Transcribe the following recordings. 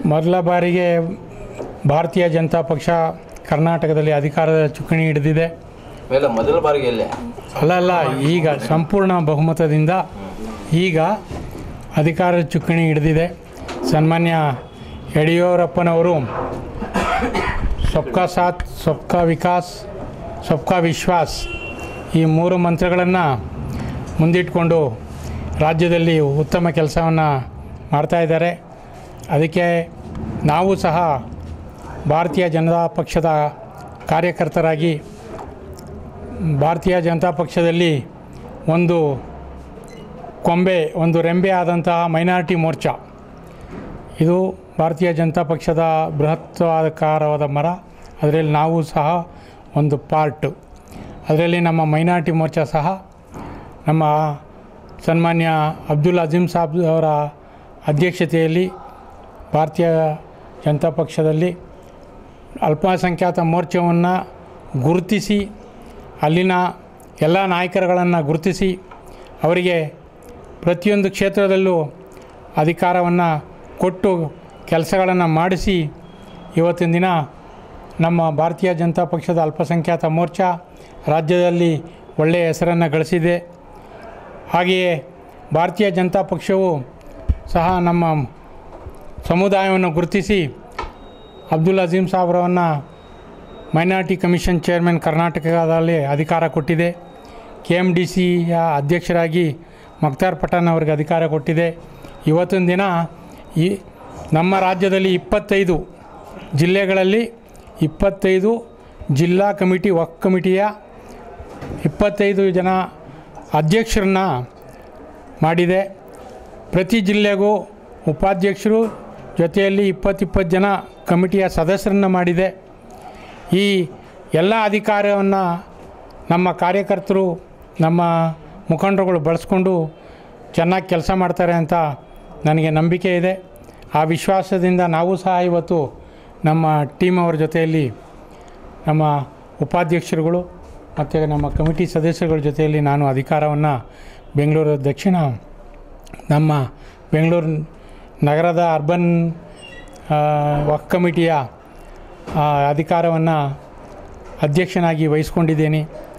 ಮೊದಲ ಬಾರಿಗೆ ಭಾರತೀಯ ಜನತಾ ಪಕ್ಷ ಕರ್ನಾಟಕದಲ್ಲಿ ಅಧಿಕಾರದ ಚುಕ್ಕಾಣಿ ಹಿಡಿದಿದೆ ಇವೆಲ್ಲ ಮೊದಲ ಬಾರಿಗೆ ಎಲ್ಲೇ ಅಲ್ಲ ಅಲ್ಲ ಈಗ ಸಂಪೂರ್ಣ ಬಹುಮತದಿಂದ ಈಗ ಅಧಿಕಾರದ ಚುಕ್ಕಾಣಿ ಹಿಡಿದಿದೆ ಸನ್ಮಾನ್ಯ ಯಡಿಯೂರಪ್ಪನವರು ಸಬ್ಕಾ ಸಾಥ್ ಸಬ್ಕಾ ವಿಕಾಸ್ ಸಬ್ಕಾ ವಿಶ್ವಾಸ್ ಈ ಮೂರು ಮಂತ್ರಗಳನ್ನು ಮುಂದಿಟ್ಕೊಂಡು ರಾಜ್ಯದಲ್ಲಿ ಉತ್ತಮ ಕೆಲಸವನ್ನು ಮಾಡ್ತಾ ಇದ್ದಾರೆ ಅದಕ್ಕೆ ನಾವು ಸಹ ಭಾರತೀಯ ಜನತಾ ಪಕ್ಷದ ಕಾರ್ಯಕರ್ತರಾಗಿ ಭಾರತೀಯ ಜನತಾ ಪಕ್ಷದಲ್ಲಿ ಒಂದು ಕೊಂಬೆ ಒಂದು ರೆಂಬೆ ಆದಂತಹ ಮೈನಾರಿಟಿ ಮೋರ್ಚಾ ಇದು ಭಾರತೀಯ ಜನತಾ ಪಕ್ಷದ ಬೃಹತ್ಕಾರವಾದ ಮರ ಅದರಲ್ಲಿ ನಾವು ಸಹ ಒಂದು ಪಾರ್ಟು ಅದರಲ್ಲಿ ನಮ್ಮ ಮೈನಾರಿಟಿ ಮೋರ್ಚಾ ಸಹ ನಮ್ಮ ಸನ್ಮಾನ್ಯ ಅಬ್ದುಲ್ ಅಜೀಮ್ ಸಾಬ್ ಅವರ ಅಧ್ಯಕ್ಷತೆಯಲ್ಲಿ ಭಾರತೀಯ ಜನತಾ ಪಕ್ಷದಲ್ಲಿ ಅಲ್ಪಸಂಖ್ಯಾತ ಮೋರ್ಚಾವನ್ನು ಗುರುತಿಸಿ ಅಲ್ಲಿನ ಎಲ್ಲ ನಾಯಕರುಗಳನ್ನು ಗುರುತಿಸಿ ಅವರಿಗೆ ಪ್ರತಿಯೊಂದು ಕ್ಷೇತ್ರದಲ್ಲೂ ಅಧಿಕಾರವನ್ನು ಕೊಟ್ಟು ಕೆಲಸಗಳನ್ನು ಮಾಡಿಸಿ ಇವತ್ತಿನ ದಿನ ನಮ್ಮ ಭಾರತೀಯ ಜನತಾ ಪಕ್ಷದ ಅಲ್ಪಸಂಖ್ಯಾತ ಮೋರ್ಚಾ ರಾಜ್ಯದಲ್ಲಿ ಒಳ್ಳೆಯ ಹೆಸರನ್ನು ಗಳಿಸಿದೆ ಹಾಗೆಯೇ ಭಾರತೀಯ ಜನತಾ ಪಕ್ಷವು ಸಹ ನಮ್ಮ ಸಮುದಾಯವನ್ನು ಗುರುತಿಸಿ ಅಬ್ದುಲ್ ಅಜೀಮ್ ಸಾಬ್ರವನ್ನು ಮೈನಾರಿಟಿ ಕಮಿಷನ್ ಚೇರ್ಮನ್ ಕರ್ನಾಟಕದಲ್ಲಿ ಅಧಿಕಾರ ಕೊಟ್ಟಿದೆ ಕೆ ಎಮ್ ಡಿ ಸಿಯ ಅಧ್ಯಕ್ಷರಾಗಿ ಮಕ್ತಾರ್ ಪಠಾಣ್ ಅವರಿಗೆ ಅಧಿಕಾರ ಕೊಟ್ಟಿದೆ ಇವತ್ತಿನ ದಿನ ಈ ನಮ್ಮ ರಾಜ್ಯದಲ್ಲಿ ಇಪ್ಪತ್ತೈದು ಜಿಲ್ಲೆಗಳಲ್ಲಿ ಇಪ್ಪತ್ತೈದು ಜಿಲ್ಲಾ ಕಮಿಟಿ ವಕ್ ಕಮಿಟಿಯ ಇಪ್ಪತ್ತೈದು ಜನ ಅಧ್ಯಕ್ಷರನ್ನ ಮಾಡಿದೆ ಪ್ರತಿ ಜಿಲ್ಲೆಗೂ ಉಪಾಧ್ಯಕ್ಷರು ಜೊತೆಯಲ್ಲಿ ಇಪ್ಪತ್ತಿಪ್ಪತ್ತು ಜನ ಕಮಿಟಿಯ ಸದಸ್ಯರನ್ನು ಮಾಡಿದೆ ಈ ಎಲ್ಲ ಅಧಿಕಾರವನ್ನು ನಮ್ಮ ಕಾರ್ಯಕರ್ತರು ನಮ್ಮ ಮುಖಂಡರುಗಳು ಬಳಸ್ಕೊಂಡು ಚೆನ್ನಾಗಿ ಕೆಲಸ ಮಾಡ್ತಾರೆ ಅಂತ ನನಗೆ ನಂಬಿಕೆ ಇದೆ ಆ ವಿಶ್ವಾಸದಿಂದ ನಾವು ಸಹ ಇವತ್ತು ನಮ್ಮ ಟೀಮ್ ಅವರ ಜೊತೆಯಲ್ಲಿ ನಮ್ಮ ಉಪಾಧ್ಯಕ್ಷರುಗಳು ಮತ್ತು ನಮ್ಮ ಕಮಿಟಿ ಸದಸ್ಯರುಗಳ ಜೊತೆಯಲ್ಲಿ ನಾನು ಅಧಿಕಾರವನ್ನು ಬೆಂಗಳೂರು ದಕ್ಷಿಣ ನಮ್ಮ ಬೆಂಗಳೂರು ನಗರದ ಅರ್ಬನ್ ಆ, ವಕ್ ಕಮಿಟಿಯ ಅಧಿಕಾರವನ್ನು ಅಧ್ಯಕ್ಷನಾಗಿ ವಹಿಸ್ಕೊಂಡಿದ್ದೇನೆ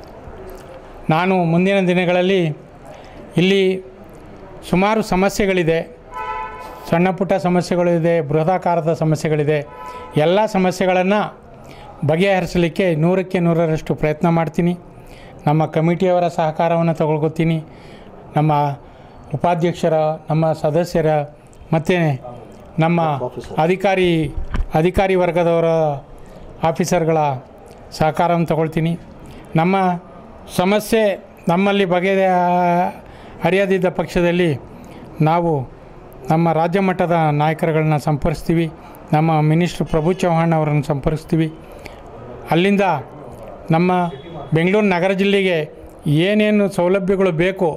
ನಾನು ಮುಂದಿನ ದಿನಗಳಲ್ಲಿ ಇಲ್ಲಿ ಸುಮಾರು ಸಮಸ್ಯೆಗಳಿದೆ ಸಣ್ಣ ಪುಟ್ಟ ಸಮಸ್ಯೆಗಳಿದೆ ಬೃಹದಾಕಾರದ ಸಮಸ್ಯೆಗಳಿದೆ ಎಲ್ಲ ಸಮಸ್ಯೆಗಳನ್ನು ಬಗೆಹರಿಸಲಿಕ್ಕೆ ನೂರಕ್ಕೆ ನೂರರಷ್ಟು ಪ್ರಯತ್ನ ಮಾಡ್ತೀನಿ ನಮ್ಮ ಕಮಿಟಿಯವರ ಸಹಕಾರವನ್ನು ತಗೊಳ್ಕೊತೀನಿ ನಮ್ಮ ಉಪಾಧ್ಯಕ್ಷರ ನಮ್ಮ ಸದಸ್ಯರ ಮತ್ತು ನಮ್ಮ ಅಧಿಕಾರಿ ಅಧಿಕಾರಿ ವರ್ಗದವರ ಆಫೀಸರ್ಗಳ ಸಹಕಾರವನ್ನು ತಗೊಳ್ತೀನಿ ನಮ್ಮ ಸಮಸ್ಯೆ ನಮ್ಮಲ್ಲಿ ಬಗೆ ಹರಿಯದಿದ್ದ ಪಕ್ಷದಲ್ಲಿ ನಾವು ನಮ್ಮ ರಾಜ್ಯ ಮಟ್ಟದ ನಾಯಕರುಗಳನ್ನ ಸಂಪರ್ಕಿಸ್ತೀವಿ ನಮ್ಮ ಮಿನಿಸ್ಟ್ರ್ ಪ್ರಭು ಚೌಹಾಣ್ ಅವರನ್ನು ಸಂಪರ್ಕಿಸ್ತೀವಿ ಅಲ್ಲಿಂದ ನಮ್ಮ ಬೆಂಗಳೂರು ನಗರ ಜಿಲ್ಲೆಗೆ ಏನೇನು ಸೌಲಭ್ಯಗಳು ಬೇಕು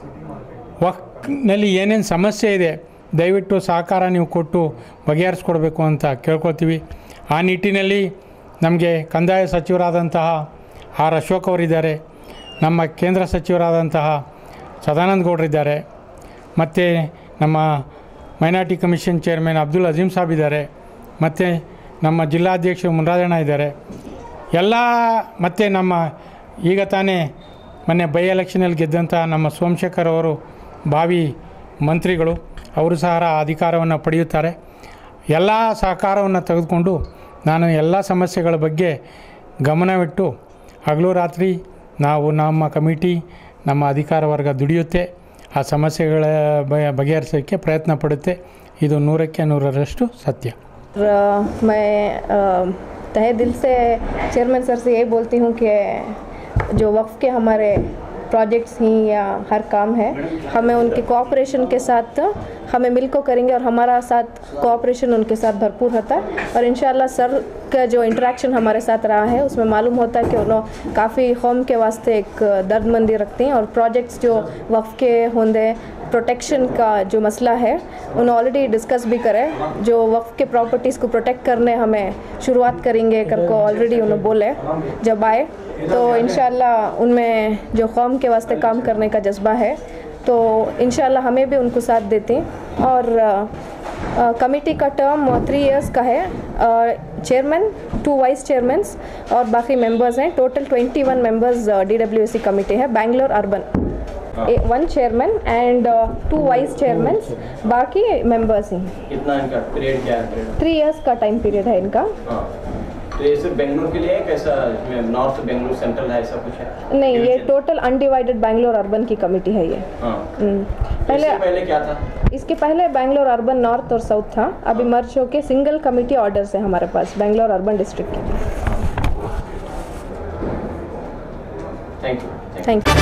ವಕ್ನಲ್ಲಿ ಏನೇನು ಸಮಸ್ಯೆ ಇದೆ ದಯವಿಟ್ಟು ಸಹಕಾರ ನೀವು ಕೊಟ್ಟು ಬಗೆಹರಿಸ್ಕೊಡ್ಬೇಕು ಅಂತ ಕೇಳ್ಕೊಳ್ತೀವಿ ಆ ನಿಟ್ಟಿನಲ್ಲಿ ನಮಗೆ ಕಂದಾಯ ಸಚಿವರಾದಂತಹ ಆರ್ ಅಶೋಕ್ ಅವರಿದ್ದಾರೆ ನಮ್ಮ ಕೇಂದ್ರ ಸಚಿವರಾದಂತಹ ಸದಾನಂದ ಗೌಡರಿದ್ದಾರೆ ಮತ್ತು ನಮ್ಮ minority commission chairman Abdul Azeem Sab ಇದ್ದಾರೆ ಮತ್ತು ನಮ್ಮ ಜಿಲ್ಲಾಧ್ಯಕ್ಷರು ಮುನ್ರಾಜಣ್ಣ ಇದ್ದಾರೆ ಎಲ್ಲ ಮತ್ತು ನಮ್ಮ ಈಗ ತಾನೇ ಮೊನ್ನೆ ಬೈ ಎಲೆಕ್ಷನಲ್ಲಿ ಗೆದ್ದಂಥ ನಮ್ಮ ಸೋಮಶೇಖರ್ ಅವರು ಭಾವಿ ಮಂತ್ರಿಗಳು ಅವರು ಸಹ ಅಧಿಕಾರವನ್ನು ಪಡೆಯುತ್ತಾರೆ ಎಲ್ಲ ಸಹಕಾರವನ್ನು ತೆಗೆದುಕೊಂಡು ನಾನು ಎಲ್ಲ ಸಮಸ್ಯೆಗಳ ಬಗ್ಗೆ ಗಮನವಿಟ್ಟು ಹಗಲು ರಾತ್ರಿ ನಾವು ನಮ್ಮ ಕಮಿಟಿ ನಮ್ಮ ಅಧಿಕಾರ ವರ್ಗ ದುಡಿಯುತ್ತೆ ಆ ಸಮಸ್ಯೆಗಳ ಬ- ಬಗೆಹರಿಸೋಕ್ಕೆ ಪ್ರಯತ್ನ ಪಡುತ್ತೆ ಇದು ನೂರಕ್ಕೆ ನೂರರಷ್ಟು ಸತ್ಯ और, अ, मैं अ, तहे दिल से चेयरमैन सर से यही बोलती हूँ कि जो वक्फ के हमारे प्रोजेक्ट्स ही या हर काम है हमें उनके कोऑपरेशन के साथ हमें मिल को करेंगे और हमारा साथ कोऑपरेशन उनके साथ भरपूर होता है और इन सर का जो इंटरेक्शन हमारे साथ रहा है उसमें मालूम होता है कि उन्होंने काफ़ी होम के वास्ते एक दर्दमंदी रखती हैं और प्रोजेक्ट्स जो वक्फ के होंगे प्रोटेक्शन का जो मसला है उन्होंने ऑलरेडी डिस्कस भी करे जो वक्फ के प्रॉपर्टीज़ को प्रोटेक्ट करने हमें शुरुआत करेंगे कर को ऑलरेडी उन्होंने बोले जब आए तो इन उनमें जो कौम के वास्ते काम करने का जज्बा है तो इन हमें भी उनको साथ देते हैं और अ, कमेटी का टर्म थ्री इयर्स का है चेयरमैन टू वाइस चेयरमैन्स और बाकी मेंबर्स हैं total twenty one members D W S C committee है Bangalore urban one chairman and two vice chairmans बाकी मेंबर्स ही कितना इनका पीरियड क्या है पीरियड थ्री इयर्स का टाइम पीरियड है इनका हाँ तो ये सिर्फ बेंगलुरु के लिए है कैसा नॉर्थ बेंगलुरु सेंट्रल है ऐसा कुछ है नहीं ये टोटल अनडिवाइडेड बैंगलोर अर्बन की कमेटी है ये हाँ हम्म, पहले पहले पहले क्या था इसके पहले बैंगलोर अर्बन नॉर्थ और साउथ था अभी मर्ज होके सिंगल कमेटी ऑर्डर्स है हमारे पास बैंगलोर अर्बन डिस्ट्रिक्ट की थैंक यू थैंक यू